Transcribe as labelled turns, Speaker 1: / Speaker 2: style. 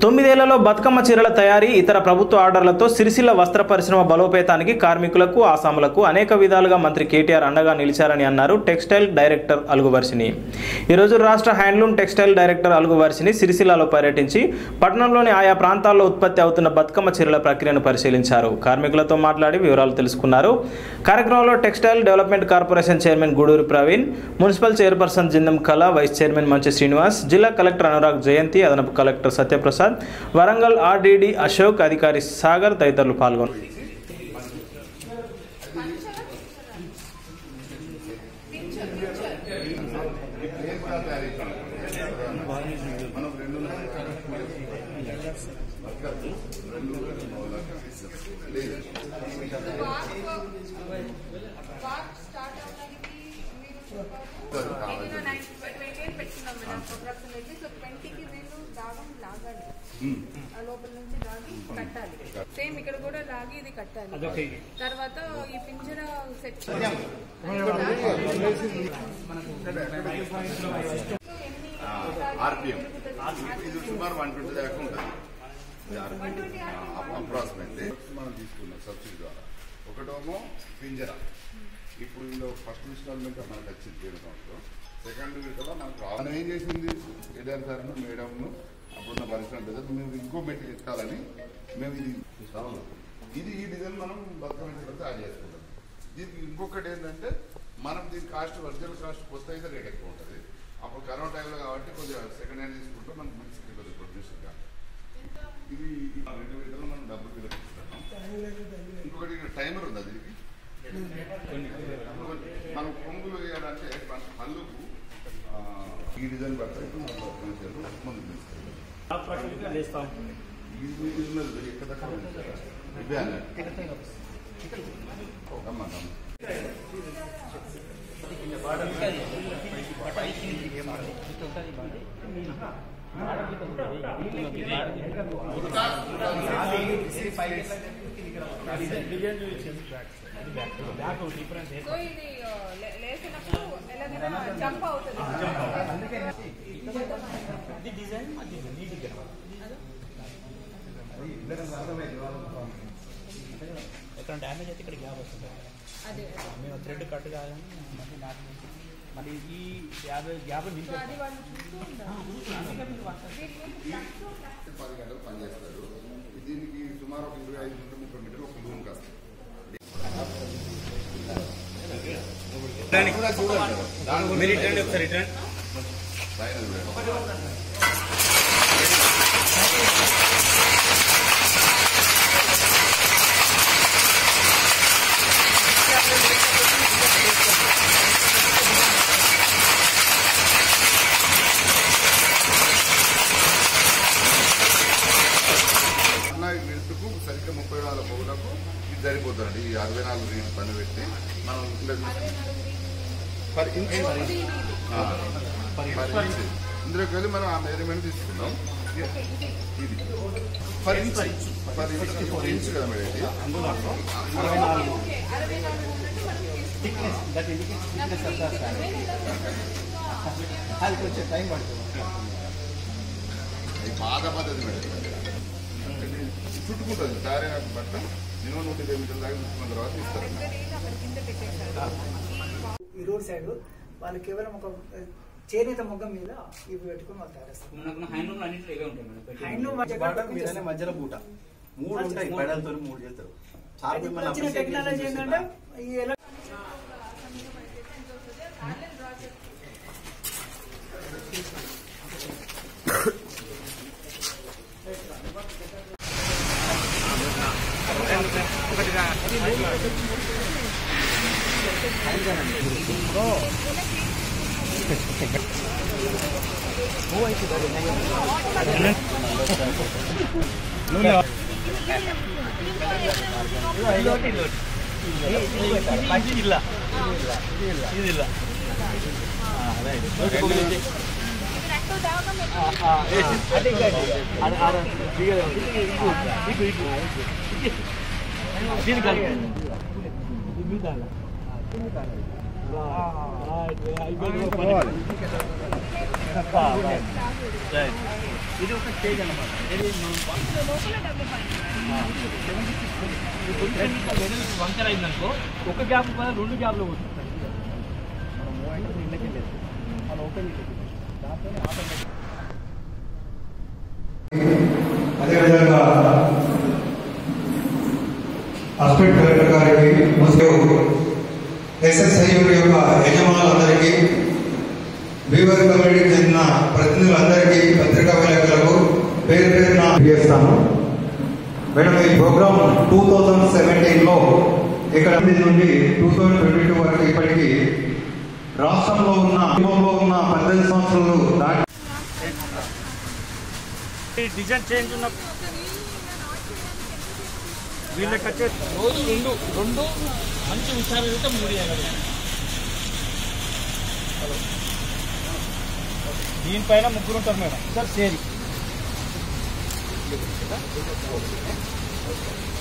Speaker 1: తొమ్మిదేళ్లలో బతుకమ్మ చీరల తయారీ ఇతర ప్రభుత్వ ఆర్డర్లతో సిరిసిల్ల వస్త్ర పరిశ్రమ బలోపేతానికి కార్మికులకు ఆసాములకు అనేక విధాలుగా మంత్రి కేటీఆర్ అండగా నిలిచారని అన్నారు టెక్స్టైల్ డైరెక్టర్ అలుగువర్షిని ఈరోజు రాష్ట్ర హ్యాండ్లూమ్ టెక్స్టైల్ డైరెక్టర్ అలుగువర్షిని సిరిసిల్లలో పర్యటించి పట్టణంలోని ఆయా ప్రాంతాల్లో ఉత్పత్తి అవుతున్న బతుకమ్మ చీరల ప్రక్రియను పరిశీలించారు కార్మికులతో మాట్లాడి వివరాలు తెలుసుకున్నారు కార్యక్రమంలో textile development corporation chairman Guduru Praveen municipal chairperson Jindam Kala vice chairman మంచి శ్రీనివాస్ జిల్లా కలెక్టర్ అనురాగ్ జయంతి అదనపు కలెక్టర్ సత్యప్రసాద్ వరంగల్ ఆర్డీడీ అశోక్ అధికారి సాగర్ తదితరులు పాల్గొన్నారు
Speaker 2: వాక్ స్టార్ట్ అవడానికి మీరు చెప్పారు ఇది నైన్ ట్వంటీ ఎయిట్ పెట్టుకున్నాం మేడం అప్రాక్సిమేట్లీ సో ట్వంటీకి వీళ్ళు దాగం లాగాలి ఆ లోపల నుంచి లాగి కట్టాలి సేమ్ ఇక్కడ కూడా లాగి ఇది కట్టాలి తర్వాత ఈ పింజర సెట్
Speaker 3: ఆర్పిఎం ఇది సుమారు వన్ ట్వంటీ దాకా ఉంటుంది అప్రాక్సిమేట్లీ మనం తీసుకున్నాం సబ్సిడీ ద్వారా ఒకటేమో పింజరా ఇప్పుడు ఇందులో ఫస్ట్ ఇన్స్టాల్మెంట్ మనకు వచ్చింది పేరు సంవత్సరం సెకండ్ విడతలో మనకు రా- మనం ఏం చేసింది ఏడాది సార్ మేడంను అప్పుడున్న పరిశ్రమ పెద్ద మేము ఇంకో మెటీరియల్ ఎక్కాలని మేము ఇది ఇది ఈ డిజైన్ మనం బతుకమ్మ తయారు చేసుకుంటాం దీనికి ఇంకొకటి ఏంటంటే మనం దీని కాస్ట్ ఒరిజినల్ కాస్ట్ కొత్త అయితే రేట్ ఎక్కువ ఉంటుంది అప్పుడు కరోనా టైంలో కాబట్టి కొద్దిగా సెకండ్ హ్యాండ్ తీసుకుంటే మనకు మంచి కొద్దిగా ప్రొడ్యూసర్ గా ఇది ఈ రెండు విధాలు మనం డబ్బులు పిలుస్తున్నాం ఇంకొకటి టైమర్ ఉంది దీనికి మనం కొంగులు వేయాలంటే మన పళ్ళుకు ఆ, ఈ డిజైన్ పడతాయి ముందు తీసుకెళ్ళాం ఇది ఇది ఉన్నది ఎక్కడ దాకా ఉంది కదా? ఇదే అన్నట్టు రమ్మా, రమ్మా.
Speaker 2: సో ఇది ఆ, లే- లేసినప్పుడు ఎలాగైనా జంప్ అవుతుంది
Speaker 4: ఎక్కడ డ్యామేజ్ అయితే ఇక్కడ గ్యాప్ వస్తుంది
Speaker 2: అదే
Speaker 4: మేము థ్రెడ్ కట్ కాదని మళ్ళీ నాకు మళ్ళీ ఈ యాభై యాభై
Speaker 2: సో
Speaker 4: నింపి
Speaker 2: అది వాళ్ళు చూస్తూ ఉంటారు
Speaker 3: పది గంటలు పనిచేస్తారు దీనికి సుమారు ఒక ఇరవై ఐదు నుండి ముప్పై మీటర్లు ఒక రూమ్ కాస్తుంది
Speaker 4: మీరు రిటర్న్ ఒకసారి రిటర్న్
Speaker 3: పైన చూడండి. అన్న ఈ విడుతుకు సరిగ్గా ముప్పై నాలుగు పొగులకు ఇది సరిపోతుందండి ఈ అరవై నాలుగు రీడ్ పని పెట్టి మనం ఇంట్లో పర్ ఇంచ్ ఆ, పర్ ఇంచ్ ఇందులోకి వెళ్ళి మనం ఆ మెజర్మెంట్ తీసుకున్నాం ఇది per inch per inch four inch కదా మేడం ఇది
Speaker 4: అది కొంచెం టైం పడుతుంది
Speaker 3: ఇది పాత పద్ధతి మేడం ఇది చుట్టుకుంటుంది తయారైన బట్ట మినిమం నూట ఇరవై మీటర్ల దాకా చుట్టుకున్న తర్వాత ఇస్తారు
Speaker 2: అక్కడ కింద పెట్టేశారు
Speaker 5: ఈ రోడ్ సైడ్ వాళ్ళు కేవలం ఒక చేనేత మొగ్గం మీద ఇవి పెట్టుకుని వాళ్ళు తయారేస్తారు
Speaker 4: మనకు హ్యాండ్లూమ్ అన్నింటిలో ఇవే ఉంటాయి మేడం పెట్టి
Speaker 5: హ్యాండ్లూమ్
Speaker 6: బాటం మీదనే మధ్యలో బూట మూడు ఉంటాయి పెడలతో మూడు చేస్తారు చాలా మిమ్మల్ని
Speaker 5: వచ్చిన
Speaker 6: appreciate
Speaker 5: టెక్నాలజీ
Speaker 6: చేసి
Speaker 5: ఏంటంటే ఈ ఎలా
Speaker 4: ಇಲ್ಲ ಇದಿಲ್ಲ ఇది ఒక స్టేజ్ అన్నమాట ఇది మనం
Speaker 2: లోపల డెవలప్ అయింది
Speaker 4: ఇది కొంచెం ఇంకా వెడల్పు వంకర అయిందనుకో ఒక గ్యాప్ పైన రెండు గ్యాప్లో పోతుంది మనం మూవ్ అయితే ఇళ్ళకి లేదు మనం ఓపెన్ దాంతో ఆటోమేటిక్
Speaker 7: అదేవిధంగా హాస్పిటల్ డైరెక్టర్ గారికి మరియు ఎస్ఎస్ఐ యొక్క యజమానులందరికీ బీవర్ కమ్యూనిటీకి చెందిన ప్రతినిధులందరికీ పత్రికా విలేకరులకు పేరు పేరున చేస్తాను మేడం ఈ ప్రోగ్రామ్ టూ థౌజండ్ సెవెంటీన్లో ఇక్కడ నుండి టూ థౌజండ్ ట్వంటీ టూ వరకు ఇప్పటికీ రాష్ట్రంలో ఉన్న కుటుంబంలో ఉన్న పద్దెనిమిది సంవత్సరాలు దాటి
Speaker 4: డిజైన్ చేంజ్ ఉన్న వీళ్ళకి వచ్చే రోజు రెండు రెండు మంచి విషయాలు అయితే మూడు వేయగలుగుతాం దీనిపైన ముగ్గురు ఉంటారు మేడం సార్ చేరి